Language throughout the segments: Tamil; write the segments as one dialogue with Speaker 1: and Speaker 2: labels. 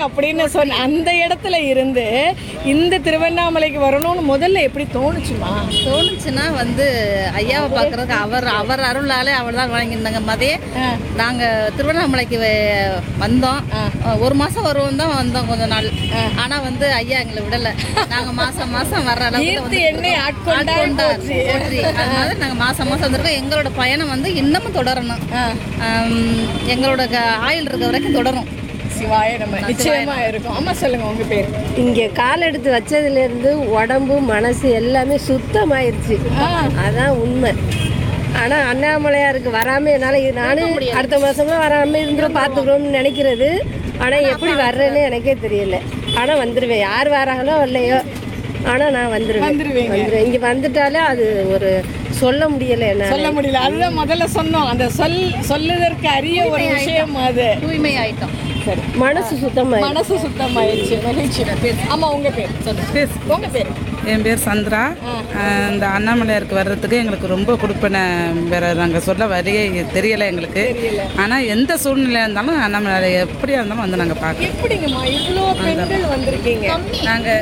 Speaker 1: அப்படின்னு சொன்ன அந்த இடத்துல இருந்து இந்த திருவண்ணாமலைக்கு வரணும்னு முதல்ல எப்படி தோணுச்சுமா
Speaker 2: தோணுச்சுன்னா வந்து ஐயாவை பார்க்கறதுக்கு அவர் அவர் அருளாலே அவர் தான் வாங்கியிருந்தாங்க மதே நாங்கள் திருவண்ணாமலைக்கு வே- வந்தோம் ஒரு மாதம் வருவோம் தான் வந்தோம் கொஞ்ச நாள் ஆனால் வந்து ஐயா எங்களை விடலை நாங்கள் மாதம் மாதம் வர்ற அளவுக்கு
Speaker 1: ஈர்த்து
Speaker 2: வந்து
Speaker 1: என்னை ஆட்கொண்டார்
Speaker 2: ஆட்கொண்டார்.
Speaker 1: போற்றி.
Speaker 2: போற்றி. அதனால நாங்கள் மாதம் மாதம் வந்திருக்கோம் எங்களோட பயணம் வந்து இன்னமும் தொடரணும் ஆம், எங்களோட க- ஆயுள் இருக்க வரைக்கும் தொடரும்
Speaker 1: சிவாய நம்ம நிச்சயமா இருக்கும் ஆமா சொல்லுங்க உங்க பேர்
Speaker 3: இங்கே கால் எடுத்து வச்சதுலேருந்து உடம்பு மனசு எல்லாமே சுத்தமாயிருச்சு அதான் உண்மை ஆனால் அண்ணாமலையாருக்கு வராமல் என்னால் நானும் அடுத்த மாதம்லாம் வராமல் இருந்துடும் பார்த்துக்கிறோம்னு நினைக்கிறது ஆனால் எப்படி வர்றேன்னு எனக்கே தெரியல ஆனால் வந்துடுவேன் யார் வராங்களோ இல்லையோ ஆனால் நான் வந்துடுவேன்
Speaker 1: வந்துருவீங்க.
Speaker 3: வந்துடுவேன் இங்கே வந்துட்டாலே அது ஒரு சொல்ல முடியலை என்ன
Speaker 1: சொல்ல முடியல அதுதான் முதல்ல சொன்னோம் அந்த சொல் சொல்லுதற்கு அரிய ஒரு விஷயம் அது
Speaker 2: தூய்மை ஆயிட்டோம்
Speaker 1: சரி
Speaker 3: மனசு சுத்தமாக
Speaker 1: மனசு சுத்தமாயிருச்சு மகிழ்ச்சி ஆமா உங்க பேர் சொல்லுங்க உங்க பேர்
Speaker 4: என் பேர் சந்திரா அஹ் இந்த அண்ணாமலையாருக்கு வர்றதுக்கு எங்களுக்கு ரொம்ப கொடுப்பன வேற நாங்கள் சொல்ல வரையே தெரியலை எங்களுக்கு ஆனால் எந்த சூழ்நிலையாக இருந்தாலும் அண்ணாமலை எப்படியா இருந்தாலும் வந்து நாங்கள் பார்க்கலாம்
Speaker 1: எப்படிங்கம்மா இவ்வளோ பெண்கள் வந்திருக்கீங்க
Speaker 4: நாங்கள்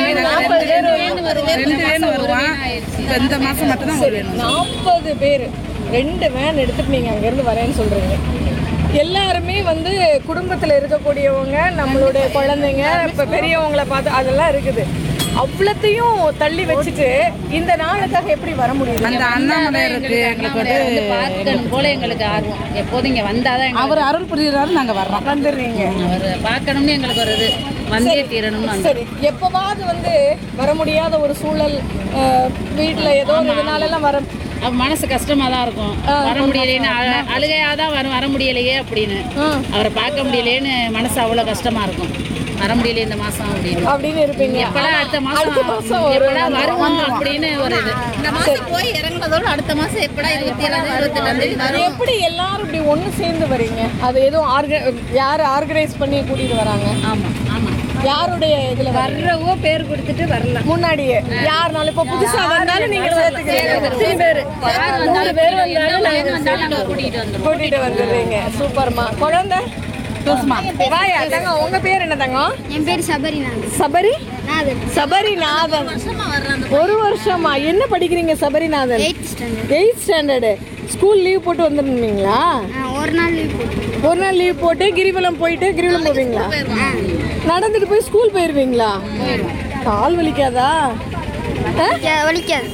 Speaker 4: ரெண்டு வேன் வருவான் இப்போ இந்த மாதம் மட்டும்தான் ஒரு வேணும்
Speaker 1: நாற்பது பேர் ரெண்டு வேன் எடுத்துட்டு நீங்க அங்கேருந்து வரேன்னு சொல்றீங்க எல்லாருமே வந்து குடும்பத்தில் இருக்கக்கூடியவங்க நம்மளுடைய குழந்தைங்க இப்போ பெரியவங்களை பார்த்து அதெல்லாம் இருக்குது அவ்வளோத்தையும் தள்ளி வச்சுட்டு இந்த நாளுக்காக எப்படி வர முடியுது
Speaker 4: அந்த அண்ணாமலையாருக்கு எங்களுக்கு வந்து
Speaker 2: வந்து பார்க்கணும் போல எங்களுக்கு ஆர்வம் எப்போதும் இங்கே வந்தாதான் எங்களுக்கு
Speaker 4: அவர் அருள் புரியுறாரு நாங்கள் வர்றோம்
Speaker 1: வந்துடுறீங்க
Speaker 2: அவர் பார்க்கணும்னு எங்களுக்கு ஒரு இது வந்தே தீரணும்னு வந்து
Speaker 1: சரி எப்பவாவது வந்து வர முடியாத ஒரு சூழல் வீட்டில் ஏதோ ஒரு இதனாலலாம் வர
Speaker 2: அவ மனசு கஷ்டமா தான் இருக்கும் வர முடியலைன்னு அழ- அழுகையா தான் வரும் வர முடியலையே அப்படின்னு அவரை பார்க்க முடியலையேன்னு மனசு அவ்வளோ கஷ்டமா இருக்கும் வர முடியல இந்த மாசம் அப்படின்னு
Speaker 1: அப்படின்னு இருப்பீங்க
Speaker 2: எப்படா அடுத்த மாசம்
Speaker 1: அடுத்த மாசம் வரும்.
Speaker 2: எப்படா வருவோம் அப்படின்னு ஒரு இது இந்த மாசம் போய் இறங்குனதோட அடுத்த மாசம் எப்படா இருபத்தி ஏழாம் இருபத்தெட்டாம் தேதி வரும்
Speaker 1: எப்படி எல்லாரும் இப்படி ஒன்று சேர்ந்து வரீங்க அது எதுவும் ஆர்க யார் ஆர்கனைஸ் பண்ணி கூட்டிட்டு வராங்க
Speaker 2: ஆமா ஆமா
Speaker 1: யாருடைய இதுல வர்ற
Speaker 3: வர்றவோ பேர் கொடுத்துட்டு வரலாம்
Speaker 1: முன்னாடியே யாருனாலும் இப்போ புதுசா வந்தாலும் நீங்க சேர்த்துக்கிறீங்க எத்தனை பேர் நூறு பேர் வந்தாலும் நாங்க
Speaker 2: வந்தாலும் கூட்டிகிட்டு வந்துடும்
Speaker 1: கூட்டிட்டு வந்துடுறீங்க சூப்பர்மா குழந்தை வாயா தங்கம் உங்க பேர் என்ன தங்கம்
Speaker 5: என் பேர் சபரிநாதன்
Speaker 1: சபரி
Speaker 5: நாதன்
Speaker 1: சபரிநாதன் ஒரு வருஷமா என்ன படிக்கிறீங்க Sabarinathan
Speaker 5: eighth standard
Speaker 1: eighth standard school leave போட்டு வந்துருந்தீங்களா
Speaker 5: ஒரு நாள் லீவ் போட்டு
Speaker 1: ஒரு நாள் லீவ் போட்டு கிரிவலம் போயிட்டு கிரிவலம் போவீங்களா நடந்துட்டு போய் ஸ்கூல் போயிருவீங்களா கால் வலிக்காதா ஆ?
Speaker 5: வலிக்காது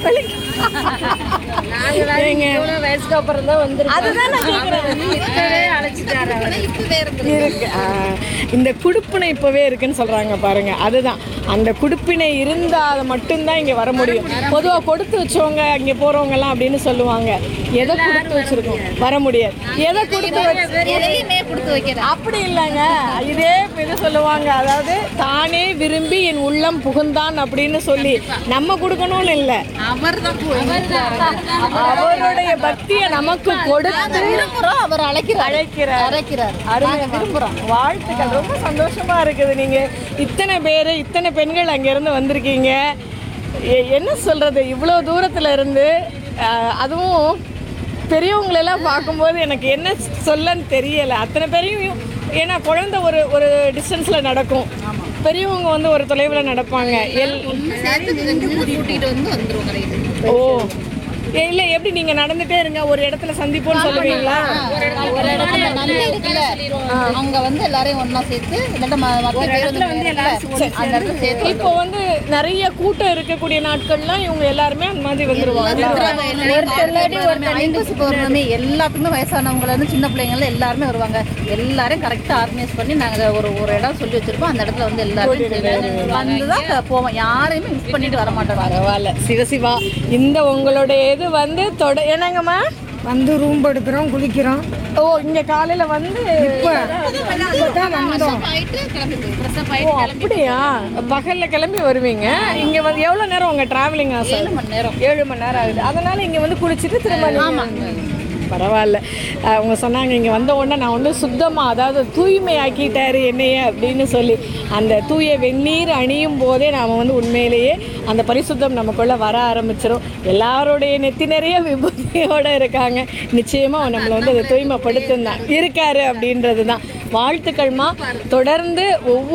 Speaker 1: ஏங்க,
Speaker 3: வயசுக்கு அப்புறம் தான் வந்து
Speaker 1: அதுதான் நான் கேக்குறேன்.
Speaker 3: அழைச்சிட்டாரு அவர்
Speaker 1: இருக்கு ஆ, இந்த குடுப்பினை இப்பவே இருக்குன்னு சொல்றாங்க பாருங்க அதுதான் அந்த குடுப்பினை இருந்தால் மட்டும்தான் இங்க வர முடியும் பொதுவா கொடுத்து வச்சவங்க இங்க போறவங்க எல்லாம் அப்படின்னு சொல்லுவாங்க எதை கொடுத்து வச்சிருக்கோம் வர முடியாது எதை கொடுத்து வச்சு
Speaker 2: எதையுமே கொடுத்து வைக்கிற
Speaker 1: அப்படி இல்லைங்க இதே இது சொல்லுவாங்க அதாவது தானே விரும்பி என் உள்ளம் புகுந்தான் அப்படின்னு சொல்லி நம்ம கொடுக்கணும்னு இல்லை
Speaker 2: அவர் தான்
Speaker 1: அவருடைய பக்தியை நமக்கு கொடுத்து
Speaker 2: விரும்புகிறோம் அவர் அழைக்கிறார்
Speaker 1: அழைக்கிறார்
Speaker 2: அழைக்கிறார்
Speaker 1: அருமை விரும்புகிறோம் வாழ்த்துக்கள் ரொம்ப சந்தோஷமா இருக்குது நீங்க இத்தனை பேர் இத்தனை பெண்கள் அங்கேருந்து வந்திருக்கீங்க எ- என்ன சொல்றது இவ்வளோ தூரத்துல இருந்து அஹ், அதுவும் பெரியவங்களெல்லாம் பார்க்கும்போது எனக்கு என்ன சொல்லன்னு தெரியலை அத்தனை பேரையும் ஏன்னா குழந்தை ஒரு ஒரு டிஸ்டன்ஸில் நடக்கும் பெரியவங்க வந்து ஒரு தொலைவில் நடப்பாங்க எல்
Speaker 2: கூட்டிகிட்டு வந்து வந்துருவோம் கடைக்கு
Speaker 1: ஓ ஏ, இல்ல எப்படி நீங்க நடந்துட்டே இருங்க ஒரு இடத்துல சந்திப்போம்னு சொல்லுவீங்களா
Speaker 2: ஒரு இடத்துல நந்தி இருக்குல்ல அங்க வந்து எல்லாரையும் ஒண்ணா சேர்த்து இல்லாட்ட ம- மத்த பேருந்து இருக்குல்ல, அந்த இடத்துல சேர்த்து
Speaker 1: இப்போ வந்து நிறைய கூட்டம் இருக்கக்கூடிய நாட்கள்லாம் இவங்க எல்லாருமே அந்த மாதிரி வந்துருவாங்க
Speaker 2: ஐப்பசி பௌர்ணமி எல்லாத்துக்குமே வயசானவங்கள இருந்து சின்ன பிள்ளைங்கள எல்லாருமே வருவாங்க எல்லாரையும் கரெக்டாக ஆர்கனைஸ் பண்ணி நாங்கள் ஒரு ஒரு இடம் சொல்லி வச்சிருப்போம் அந்த இடத்துல வந்து எல்லாருமே வந்து தான் போவோம் யாரையுமே மிஸ் பண்ணிட்டு வர மாட்டோம்
Speaker 1: பரவாயில்ல சிவசிவா இந்த உங்களுடைய இது வந்து தொட என்னங்கம்மா
Speaker 6: வந்து ரூம் எடுக்கிறோம் குளிக்கிறோம்
Speaker 1: ஓ இங்க காலையில வந்து
Speaker 2: ஆயிட்டு கிளம்பிட்டு ஃப்ரெஷ்ஷப்
Speaker 1: ஓ அப்படியா பகல்ல கிளம்பி வருவீங்க இங்க வந்து எவ்வளவு நேரம் உங்க டிராவலிங் ஆகும்
Speaker 2: ஏழு மணி நேரம்
Speaker 1: ஏழு மணி நேரம் ஆகுது அதனால இங்க வந்து குளிச்சுட்டு திரும்ப நீங்க- பரவாயில்ல அஹ் அவங்க சொன்னாங்க இங்கே வந்த உடனே நான் வந்து சுத்தமாக அதாவது தூய்மை ஆக்கிட்டாரு என்னைய அப்படின்னு சொல்லி அந்த தூய வெந்நீர் அணியும் போதே நாம் வந்து உண்மையிலேயே அந்த பரிசுத்தம் நமக்குள்ளே வர ஆரம்பிச்சிடும் எல்லாருடைய நெத்தி நிறைய விபூதியோடு இருக்காங்க நிச்சயமாக நம்மளை வந்து அதை தூய்மைப்படுத்தும் தான் இருக்காரு அப்படின்றது தான் வாழ்த்துக்கள்மா தொடர்ந்து ஒவ்வொரு